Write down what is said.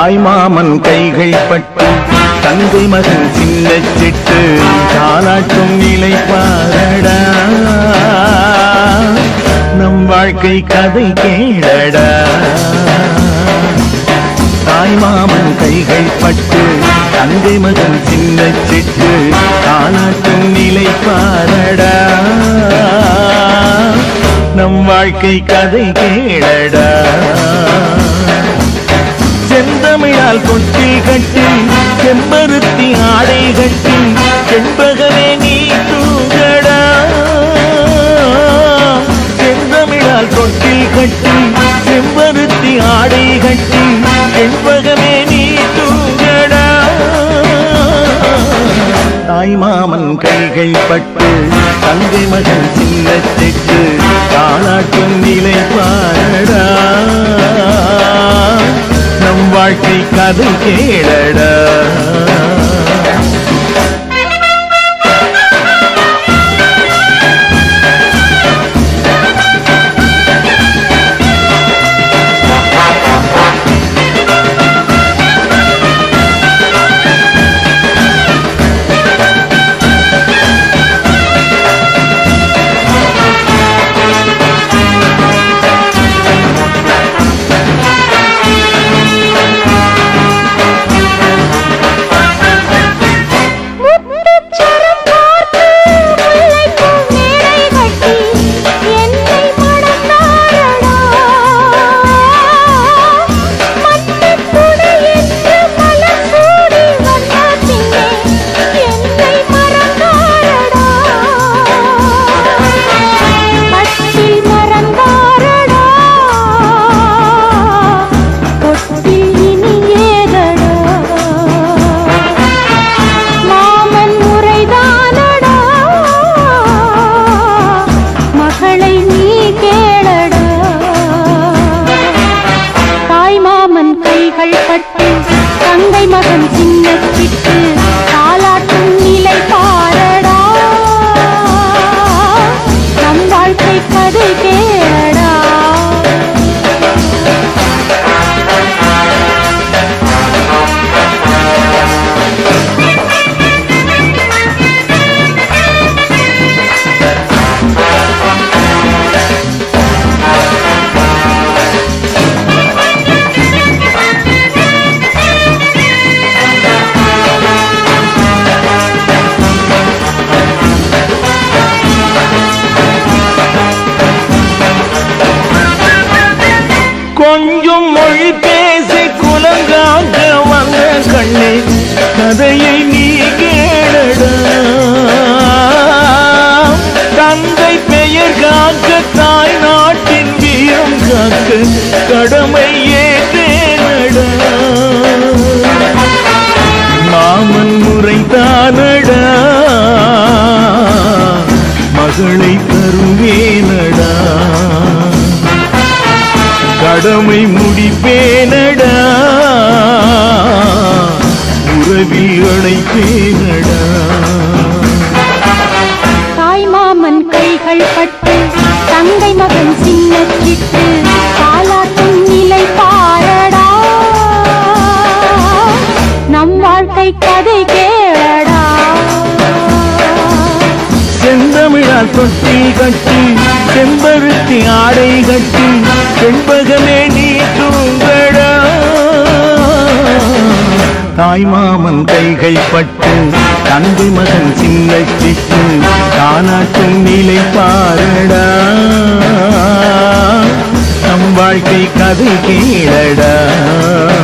தாய் மாமன் கைகள் பட்டு தந்தை மகன் சின்ன சிட்டு தாலாட்டும் நிலை பாரடா நம் வாழ்க்கை கதை கேளடா தாய் மாமன் கைகள் பட்டு தந்தை மகன் சின்ன சிட்டு தாலாட்டும் நிலை பாரடா நம் வாழ்க்கை கதை கேளடா செந்தமிழால் கொட்டி கட்டி செம்பருத்தி ஆடை கட்டி செண்பகமே நீ தூங்கடா செந்தமிழால் கொட்டி கட்டி செம்பருத்தி ஆடை கட்டி செண்பகமே நீ தூங்கடா தாய் மாமன் கைகள் பட்டு தங்கை மகன் சின்ன திட்டு தாளாட்டும் நிலை பாரடா நம் வாழ்க்கை கதை கேளடா முத்துச்சரம் பார்த்து முல்லைப்பூ மேடை கட்டி என்னை மணந்தாரடா மண்ணுத் துணை என்று மலர் சூடி வந்த பின்னே என்னை மறந்தாரடா கட்டில் மறந்தாரடா தொட்டில் இனி ஏதடா மாமன் முறைதானடா மகளை நீ கேளடா தாய் மாமன் கைகள் பட்டு தங்கை மகன் சின்ன சிட்டு தாலாட்டும் நிலை பாரடா நம் வாழ்க்கை கதை கேளடா கொஞ்சம் மொழி பேசி குலங்காக்க வந்த கண்ணே கதையை நீ கேளடா தந்தை பெயர் காக்க தாய் நாட்டின் வீரம் காக்க கடமை ஏற்றேனடா மாமன் முறைதானடா மகளை தருவேனடா கடமை முடிப்பேனடா உறவில் அழைப்பேனடா தாய் மாமன் கைகள் பட்டு தங்கை மகன் சின்ன சிட்டு தாலாட்டும் நிலை பாரடா நம் வாழ்க்கை கதை கேளடா செந்தமிழால் தொட்டி கட்டி செம்பருத்தி ஆடை கட்டி செண்பகமே நீ தூங்கடா தாய் மாமன் கைகள் பட்டு தந்தை மகன் சின்ன சிட்டு தானாட்டும் நிலை பாரடா நம் வாழ்க்கை கதை கேளடா